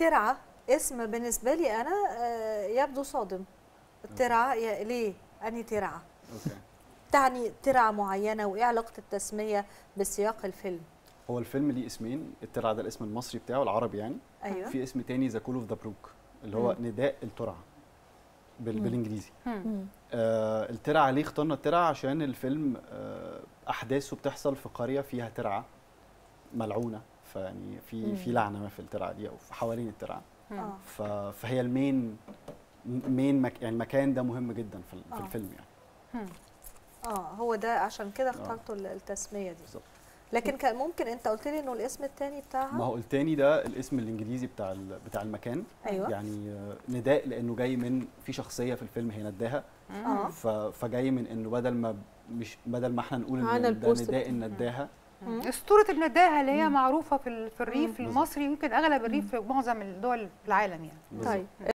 الترعه اسم بالنسبه لي انا آه، يبدو صادم الترعه يا- ليه اني ترعه اوكي تعني ترعه معينه وايه علاقه التسميه بسياق الفيلم هو الفيلم ليه اسمين الترعه ده الاسم المصري بتاعه العربي يعني ايوه في اسم تاني ذا كول اوف ذا بروك اللي هو مم. نداء الترعه بال... مم. بالانجليزي مم. آه الترعه ليه اخترنا الترعه عشان الفيلم آه احداثه بتحصل في قريه فيها ترعه ملعونه فيعني في مم. في لعنه ما في الترعه دي او في حوالين الترعه اه ف... فهي المين مين مك... يعني المكان ده مهم جدا في, ال... آه. في الفيلم يعني اه هو ده عشان كده اخترتوا ال- التسميه دي بالظبط لكن كان ممكن انت قلت لي انه الاسم الثاني بتاعها ما هو التاني ده الاسم الانجليزي بتاع ال... بتاع المكان ايوه يعني آه، نداء لانه جاي من في شخصيه في الفيلم هي نداها اه ف... فجاي من انه بدل ما مش بدل ما احنا نقول معانا ان ده البوست نداء بتاع- النداهه مم. اسطوره النداهه اللي هي مم. معروفه في ال- في الريف بالظبط. المصري يمكن اغلب الريف في معظم الدول العالم يعني بالظبط. طيب